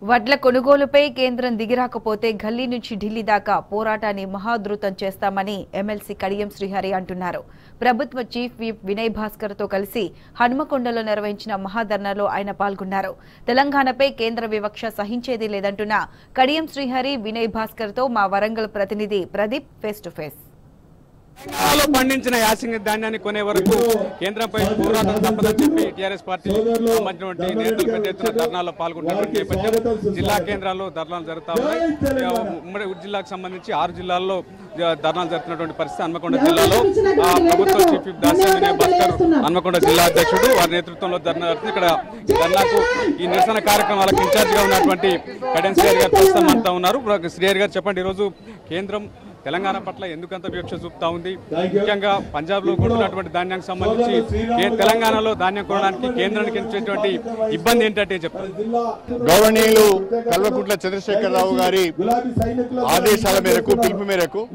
వడ్ల కొనుగోలుపై కేంద్రం దిగిరాకపోతే గల్లీ నుంచి ఢిల్లీ దాకా పోరాటాన్ని మహాధృతం చేస్తామని ఎమ్మెల్సీ కడియం శ్రీహరి అంటున్నారు ప్రభుత్వ చీఫ్ విప్ వినయ్ భాస్కర్ తో కలిసి హనుమకొండలో నిర్వహించిన మహాధర్నాలో ఆయన పాల్గొన్నారు తెలంగాణపై కేంద్ర వివక్ష సహించేది లేదంటున్న కడియం శ్రీహరి వినయ్ భాస్కర్ తో మా వరంగల్ ప్రతినిధి ప్రదీప్ ఫేస్ టు ఫేస్ తెలంగాణలో పండించిన యాసింగ ధాన్యాన్ని కొనే వరకు కేంద్రంపై పోరాటం తప్పదని చెప్పి టీఆర్ఎస్ పార్టీ సంబంధించినటువంటి నేతలు పెద్ద ఎత్తున ధర్నాల్లో పాల్గొన్నటువంటి నేపథ్యం జిల్లా కేంద్రాల్లో ధర్నాలు జరుగుతా ఉన్నాయి ఇక ఉమ్మడి జిల్లాకు సంబంధించి ఆరు జిల్లాల్లో ఇక ధర్నాలు జరుగుతున్నటువంటి పరిస్థితి హన్మకొండ జిల్లాలో ఆ ప్రభుత్వ చీఫ్ విప్ దాస్యం వినయ్ భాస్కర్ హన్మకొండ జిల్లా అధ్యక్షుడు వారి నేతృత్వంలో ధర్నా జరుగుతుంది ఇక్కడ ఈ ధర్నాకు ఈ నిరసన కార్యక్రమాలకు ఇన్ఛార్జ్ గా ఉన్నటువంటి కడెన్ శ్రీహరి గారు ప్రస్తుతం అంతా ఉన్నారు శ్రీహరి గారు చెప్పండి ఈరోజు కేంద్రం తెలంగాణ పట్ల ఎందుకంత వివక్ష చూపుతా ఉంది ముఖ్యంగా పంజాబ్ లో కొంటున్నటువంటి ధాన్యానికి సంబంధించి ఏ తెలంగాణలో ధాన్యం కొనడానికి కేంద్రానికి ఇచ్చేటువంటి ఇబ్బంది ఏంటంటే చెప్తారు గౌరవనీయులు కల్వకుంట్ల చంద్రశేఖరరావు గారి ఆదేశాల మేరకు పిలుపు మేరకు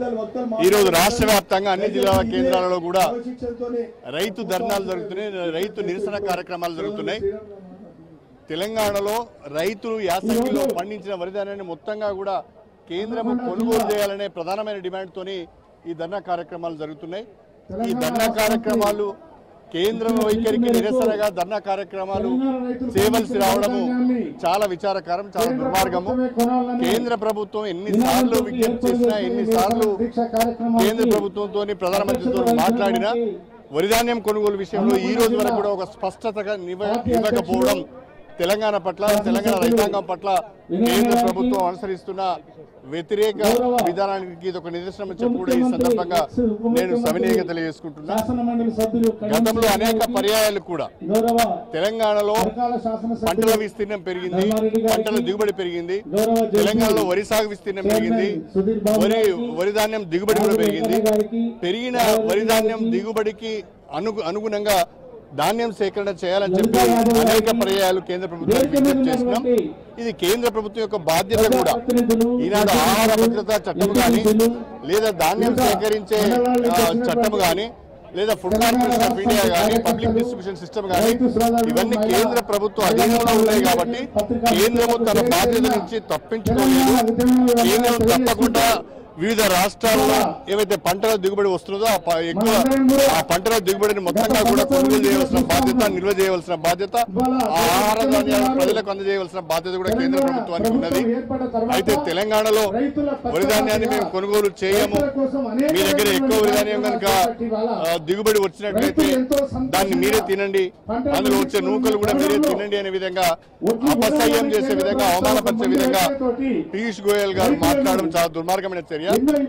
ఈ రోజు రాష్ట్ర వ్యాప్తంగా అన్ని జిల్లాల కేంద్రాలలో కూడా రైతు ధర్నాలు జరుగుతున్నాయి రైతు నిరసన కార్యక్రమాలు జరుగుతున్నాయి తెలంగాణలో రైతులు యాసంగిలో పండించిన వరి ధాన్యాన్ని మొత్తంగా కూడా కేంద్రం కొనుగోలు చేయాలనే ప్రధానమైన డిమాండ్తోని ఈ ధర్నా కార్యక్రమాలు జరుగుతున్నాయి ఈ ధర్నా కార్యక్రమాలు కేంద్రం వైఖరికి నిరసనగా ధర్నా కార్యక్రమాలు చేయవలసి రావడము చాలా విచారకరం చాలా దుర్మార్గము కేంద్ర ప్రభుత్వం ఎన్నిసార్లు విజ్ఞప్తి చేసినా ఎన్నిసార్లు కేంద్ర ప్రభుత్వంతో ప్రధానమంత్రితో మాట్లాడినా వరిధాన్యం కొనుగోలు విషయంలో ఈ రోజు వరకు కూడా ఒక స్పష్టతగా నివ- ఇవ్వకపోవడం తెలంగాణ పట్ల తెలంగాణ రైతాంగం పట్ల కేంద్ర ప్రభుత్వం అనుసరిస్తున్న వ్యతిరేక విధానానికి ఇది ఒక నిదర్శనం చెప్పి కూడా ఈ సందర్భంగా నేను సవినీయంగా తెలియజేసుకుంటున్నా గతంలో అనేక పర్యాయాలు కూడా తెలంగాణలో పంటల విస్తీర్ణం పెరిగింది పంటల దిగుబడి పెరిగింది తెలంగాణలో వరి సాగు విస్తీర్ణం పెరిగింది వరి వరి ధాన్యం దిగుబడి కూడా పెరిగింది పెరిగిన వరి ధాన్యం దిగుబడికి అను అనుగుణంగా ధాన్యం సేకరణ చేయాలని చెప్పి అనేక పర్యాయాలు కేంద్ర ప్రభుత్వానికి విజ్ఞప్తి చేసినాం ఇది కేంద్ర ప్రభుత్వం యొక్క బాధ్యత కూడా ఈనాడు ఆహార భద్రతా చట్టం కానీ లేదా ధాన్యం సేకరించే ఆ, చట్టం కానీ లేదా ఫుడ్ కార్పొరేషన్ ఆఫ్ ఇండియా కానీ పబ్లిక్ డిస్ట్రిబ్యూషన్ సిస్టమ్ కానీ ఇవన్నీ కేంద్ర ప్రభుత్వ అధీనంలో ఉన్నాయి కాబట్టి కేంద్రము తన బాధ్యత నుంచి తప్పించుకోలేదు కేంద్రం తప్పకుండా వివిధ రాష్ట్రాల్లో ఏవైతే పంటల దిగుబడి వస్తుందో ఆ ప- ఎక్కువ ఆ పంటల దిగుబడిని మొత్తంగా కూడా కొనుగోలు చేయవలసిన బాధ్యత నిల్వ చేయవలసిన బాధ్యత ఆ ఆహార ధాన్యాలను ప్రజలకు అందజేయవలసిన బాధ్యత కూడా కేంద్ర ప్రభుత్వానికి ఉన్నది అయితే తెలంగాణలో వరి ధాన్యాన్ని మేము కొనుగోలు చేయము మీ దగ్గర ఎక్కువ వరి ధాన్యం కనుక ఆ, దిగుబడి వచ్చినట్లయితే దాన్ని మీరే తినండి అందులో వచ్చే నూకలు కూడా మీరే తినండి అనే విధంగా అపసహ్యం చేసే విధంగా అవమానపరిచే విధంగా పీయూష్ గోయల్ గారు మాట్లాడడం చాలా దుర్మార్గమైన చర్య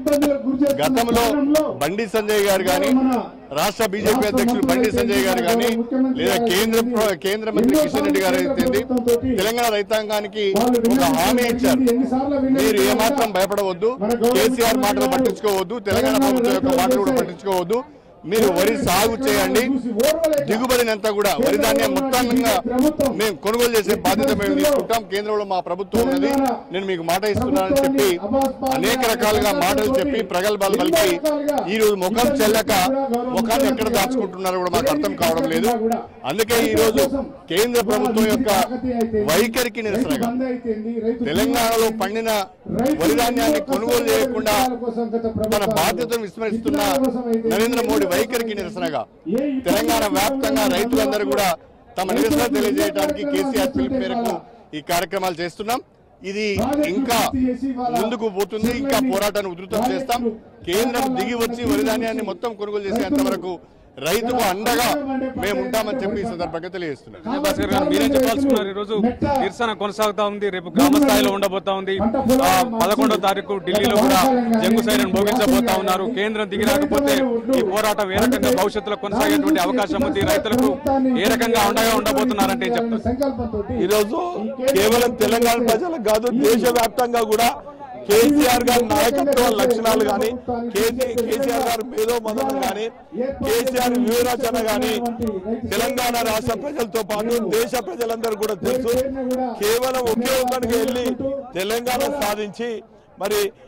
గతంలో బండి సంజయ్ గారు కానీ రాష్ట్ర బీజేపీ అధ్యక్షులు బండి సంజయ్ గారు కానీ లేదా కేంద్ర ప్ర- కేంద్ర మంత్రి కిషన్ రెడ్డి గారు అయితే తెలంగాణ రైతాంగానికి ఒక హామీ ఇచ్చారు మీరు ఏమాత్రం భయపడవద్దు కేసీఆర్ మాటలు పట్టించుకోవద్దు తెలంగాణ ప్రభుత్వం యొక్క మాటలు కూడా పట్టించుకోవద్దు మీరు వరి సాగు చేయండి దిగుబడిని అంతా కూడా వరి ధాన్యం మొత్తంగా మేము కొనుగోలు చేసే బాధ్యత మేము తీసుకుంటాం కేంద్రంలో మా ప్రభుత్వం ఉన్నది నేను మీకు మాట ఇస్తున్నానని చెప్పి అనేక రకాలుగా మాటలు చెప్పి ప్రగల్భాలు పలికి ఈ రోజు ముఖం చెల్లక ముఖాన్ని ఎక్కడ దాచుకుంటున్నారో కూడా మాకు అర్థం కావడం లేదు అందుకే ఈ రోజు కేంద్ర ప్రభుత్వం యొక్క వైఖరికి నిరసనగా తెలంగాణలో పండిన వరి ధాన్యాన్ని కొనుగోలు చేయకుండా మన బాధ్యతను విస్మరిస్తున్న నరేంద్ర మోడీ వైఖరికి నిరసనగా తెలంగాణ వ్యాప్తంగా రైతులందరూ కూడా తమ నిరసన తెలియజేయడానికి కేసీఆర్ పిలుపు మేరకు ఈ కార్యక్రమాలు చేస్తున్నాం ఇది ఇంకా ముందుకు పోతుంది ఇంకా పోరాటాన్ని ఉధృతం చేస్తాం కేంద్రం దిగి వచ్చి వరి ధాన్యాన్ని మొత్తం కొనుగోలు చేసేంత వరకు రైతుకు అండగా మేము ఉంటామని చెప్పి ఈ సందర్భంగా తెలియజేస్తున్నాం విజయ్ భాస్కర్ గారు మీరేం చెప్పాల్సుకున్నారు ఈ రోజు నిరసన కొనసాగుతా ఉంది రేపు గ్రామ స్థాయిలో ఉండబోతా ఉంది ఆ, పదకొండో తారీఖు ఢిల్లీలో కూడా జంగు సైరన్ భోగించబోతా ఉన్నారు కేంద్రం దిగి రాకపోతే ఈ పోరాటం ఏ రకంగా భవిష్యత్తులో కొనసాగేటువంటి అవకాశం ఉంది రైతులకు ఏ రకంగా అండగా ఉండబోతున్నారంటే ఏం చెప్తారు ఈరోజు కేవలం తెలంగాణ ప్రజలకు కాదు దేశవ్యాప్తంగా కూడా కేసీఆర్ గారి నాయకత్వ లక్షణాలు కానీ కేసీఆర్ గారు మేధో మదనం కానీ కేసీఆర్ వ్యూహరచన కానీ తెలంగాణ రాష్ట్ర ప్రజలతో పాటు దేశ ప్రజలందరూ కూడా తెలుసు కేవలం ఒకే ఒక్కడికి వెళ్ళి తెలంగాణ సాధించి మరి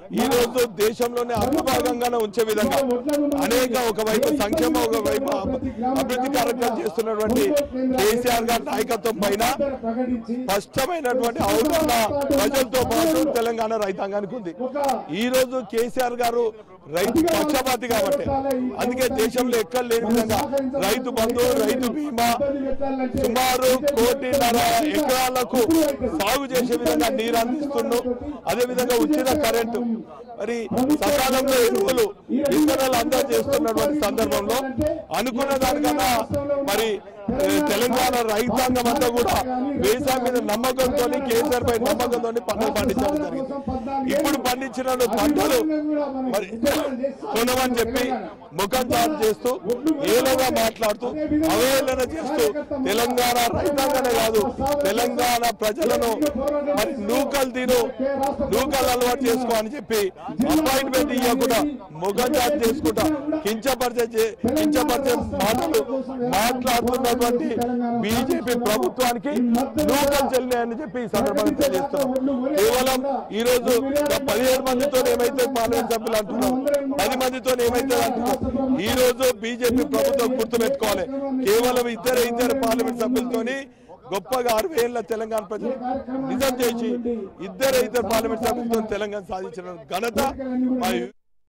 ఈ రోజు దేశంలోనే అగ్రభాగంగానే ఉంచే విధంగా అనేక ఒకవైపు సంక్షేమ ఒకవైపు అభి- అభివృద్ధి కార్యక్రమాలు చేస్తున్నటువంటి కేసీఆర్ గారి నాయకత్వం పైన స్పష్టమైనటువంటి అవగాహన ప్రజలతో పాటు తెలంగాణ రైతాంగానికి ఉంది ఈ రోజు కేసీఆర్ గారు రైతు పక్షపాతి కాబట్టి అందుకే దేశంలో ఎక్కడ లేని విధంగా రైతు బంధు రైతు బీమా సుమారు కోటిన్నర ఎకరాలకు సాగు చేసే విధంగా నీరు అందిస్తుండు అదే విధంగా ఉచిత కరెంటు మరి సకాలంలో ఎరువులు విత్తనాలు అందజేస్తున్నటువంటి సందర్భంలో అనుకున్న దానికన్నా మరి ఏ, తెలంగాణ రైతాంగం అంతా కూడా వ్యవసాయం మీద నమ్మకంతో కేసీఆర్ పై నమ్మకంతో పంటలు పండించడం జరిగింది ఇప్పుడు పండించిన పంటలు మరి కొనమని చెప్పి ముఖం చాటు చేస్తూ ఏలోగా మాట్లాడుతూ అవహేళన చేస్తూ తెలంగాణ రైతాంగానే కాదు తెలంగాణ ప్రజలను మరి నూకలు తిను నూకలు అలవాటు చేసుకో అని చెప్పి అపాయింట్మెంట్ ఇవ్వకుండా ముఖం చాటు చేసుకుంటా కించపరిచే చే- కించపరిచే మాటలు మాట్లాడుతున్నటువంటి బీజేపీ ప్రభుత్వానికి నూకలు చెల్లినాయని చెప్పి ఈ సందర్భంగా తెలియజేస్తున్నాం కేవలం ఈ రోజు పదిహేడు మందితో ఏమైతే పార్లమెంట్ సభ్యులు అంటున్నాం పది మందితో ఏమైతే అంటున్నాం ఈ రోజు బీజేపీ ప్రభుత్వం గుర్తుపెట్టుకోవాలి కేవలం ఇద్దరు ఇద్దరు పార్లమెంట్ సభ్యులతోని గొప్పగా అరవై ఏళ్ళ తెలంగాణ ప్రజలు నిజం చేసి ఇద్దరు ఇద్దరు పార్లమెంట్ సభ్యులతో తెలంగాణ సాధించిన ఘనత మా